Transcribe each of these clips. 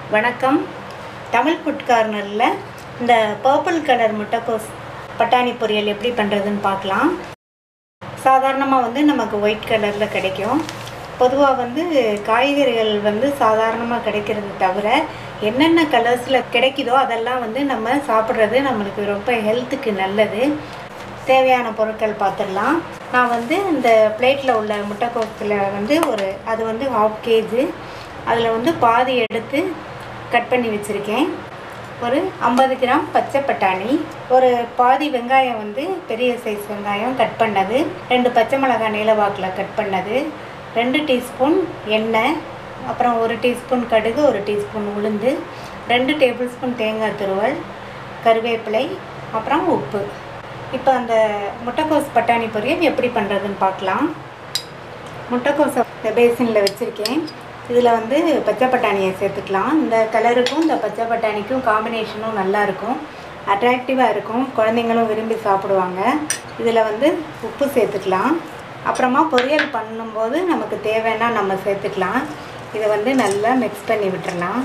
வணக்கம் தமிழ் ஃபுட் கார்னரில் இந்த பர்பிள் கலர் முட்டைக்கோஸ் பட்டாணி பொரியல் எப்படி பண்ணுறதுன்னு பார்க்கலாம் சாதாரணமாக வந்து நமக்கு ஒயிட் கலரில் கிடைக்கும் பொதுவாக வந்து காய்கறிகள் வந்து சாதாரணமாக கிடைக்கிறது தவிர என்னென்ன கலர்ஸில் கிடைக்குதோ அதெல்லாம் வந்து நம்ம சாப்பிட்றது நம்மளுக்கு ரொம்ப ஹெல்த்துக்கு நல்லது தேவையான பொருட்கள் பார்த்துடலாம் நான் வந்து இந்த பிளேட்டில் உள்ள முட்டைக்கோஸில் வந்து ஒரு அது வந்து ஹாஃப் கேஜி அதில் வந்து பாதி எடுத்து கட் பண்ணி வச்சுருக்கேன் ஒரு ஐம்பது கிராம் பச்சை பட்டாணி ஒரு பாதி வெங்காயம் வந்து பெரிய சைஸ் வெங்காயம் கட் பண்ணது ரெண்டு பச்சை மிளகாய் நீலவாக்கில் கட் பண்ணது ரெண்டு டீஸ்பூன் எண்ணெய் அப்புறம் ஒரு டீஸ்பூன் கடுகு ஒரு டீஸ்பூன் உளுந்து ரெண்டு டேபிள் ஸ்பூன் தேங்காய் துருவல் கருவேப்பிலை அப்புறம் உப்பு இப்போ அந்த முட்டைக்கோஸ் பட்டாணி பொரியல் எப்படி பண்ணுறதுன்னு பார்க்கலாம் முட்டைக்கோஸை இந்த பேசினில் வச்சுருக்கேன் இதில் வந்து பச்சை பட்டாணியை சேர்த்துக்கலாம் இந்த கலருக்கும் இந்த பச்சை பட்டாணிக்கும் காம்பினேஷனும் நல்லா இருக்கும் அட்ராக்டிவாக இருக்கும் குழந்தைங்களும் விரும்பி சாப்பிடுவாங்க இதில் வந்து உப்பு சேர்த்துக்கலாம் அப்புறமா பொரியல் பண்ணும்போது நமக்கு தேவைன்னா நம்ம சேர்த்துக்கலாம் இதை வந்து நல்லா மிக்ஸ் பண்ணி விட்டுறலாம்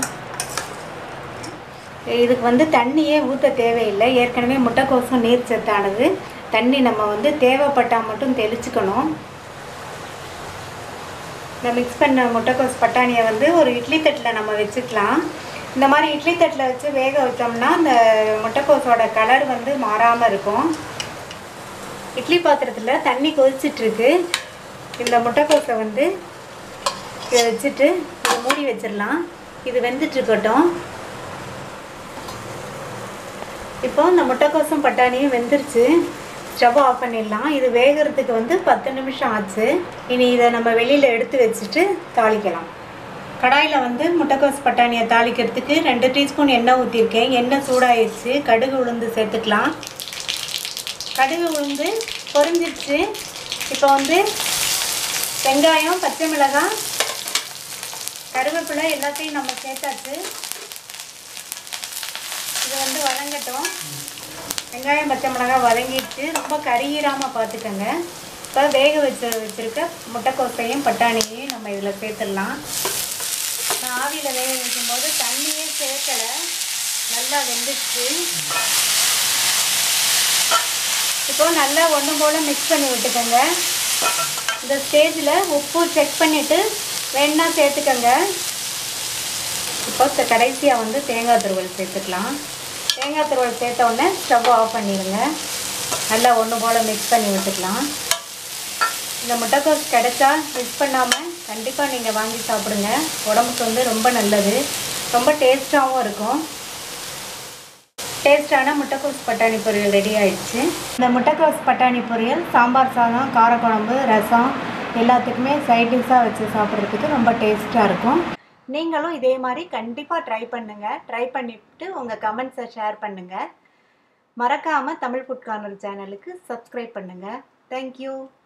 இதுக்கு வந்து தண்ணியே ஊற்ற தேவையில்லை ஏற்கனவே முட்டைக்கோசும் நீர் சத்தானது தண்ணி நம்ம வந்து தேவைப்பட்டால் மட்டும் தெளிச்சுக்கணும் இந்த மிக்ஸ் பண்ண முட்டைக்கோஸ் பட்டாணியை வந்து ஒரு இட்லி தட்டில் நம்ம வச்சுக்கலாம் இந்த மாதிரி இட்லி தட்டில் வச்சு வேக வச்சோம்னா அந்த முட்டைக்கோஸோட கலர் வந்து மாறாமல் இருக்கும் இட்லி பாத்திரத்தில் தண்ணி கொதிச்சிட்ருக்கு இந்த முட்டைக்கோஸை வந்து இதை வச்சுட்டு இதை மூடி வச்சிடலாம் இது வெந்துட்டுருக்கட்டும் இப்போ இந்த முட்டைக்கோசும் பட்டாணியும் வெந்துருச்சு ஸ்டவ் ஆஃப் பண்ணிடலாம் இது வேகிறதுக்கு வந்து பத்து நிமிஷம் ஆச்சு இனி இதை நம்ம வெளியில் எடுத்து வச்சுட்டு தாளிக்கலாம் கடாயில் வந்து முட்டைக்கோஸ் பட்டாணியை தாளிக்கிறதுக்கு ரெண்டு டீஸ்பூன் எண்ணெய் ஊற்றிருக்கேன் எண்ணெய் சூடாயிடுச்சு கடுகு உளுந்து சேர்த்துக்கலாம் கடுகு உளுந்து பொரிஞ்சிருச்சு இப்போ வந்து வெங்காயம் பச்சை மிளகாய் கருவேப்பிலை எல்லாத்தையும் நம்ம சேர்த்தாச்சு இது வந்து வதங்கட்டும் வெங்காயம் பச்சை மிளகாய் வதங்கிடுச்சு ரொம்ப கருகிராமல் பார்த்துக்கோங்க இப்போ வேக வச்சு வச்சுருக்க முட்டைக்கோசையும் பட்டாணியையும் நம்ம இதில் சேர்த்துடலாம் நான் ஆவியில் வேக வைக்கும்போது தண்ணியே சேர்க்கலை நல்லா வெந்துச்சு இப்போ நல்லா ஒன்று போல் மிக்ஸ் பண்ணி விட்டுக்கோங்க இந்த ஸ்டேஜில் உப்பு செக் பண்ணிவிட்டு வேணா சேர்த்துக்கோங்க இப்போ கடைசியாக வந்து தேங்காய் துருவல் சேர்த்துக்கலாம் தேங்காய் துருவல் சேர்த்த உடனே ஸ்டவ் ஆஃப் பண்ணிடுங்க நல்லா ஒன்று போல் மிக்ஸ் பண்ணி விட்டுக்கலாம் இந்த முட்டைக்கோஸ் கிடைச்சா மிஸ் பண்ணாமல் கண்டிப்பாக நீங்கள் வாங்கி சாப்பிடுங்க உடம்புக்கு வந்து ரொம்ப நல்லது ரொம்ப டேஸ்ட்டாகவும் இருக்கும் டேஸ்டான முட்டைக்கோஸ் பட்டாணி பொரியல் ரெடி ஆயிடுச்சு இந்த முட்டைக்கோஸ் பட்டாணி பொரியல் சாம்பார் சாதம் காரக்குழம்பு ரசம் எல்லாத்துக்குமே சைட் டிஷ்ஷாக வச்சு சாப்பிட்றதுக்கு ரொம்ப டேஸ்ட்டாக இருக்கும் நீங்களும் இதே மாதிரி கண்டிப்பாக ட்ரை பண்ணுங்கள் ட்ரை பண்ணிவிட்டு உங்கள் கமெண்ட்ஸை ஷேர் பண்ணுங்கள் மறக்காமல் தமிழ் ஃபுட் கார்னர் சேனலுக்கு சப்ஸ்கிரைப் பண்ணுங்கள் தேங்க்யூ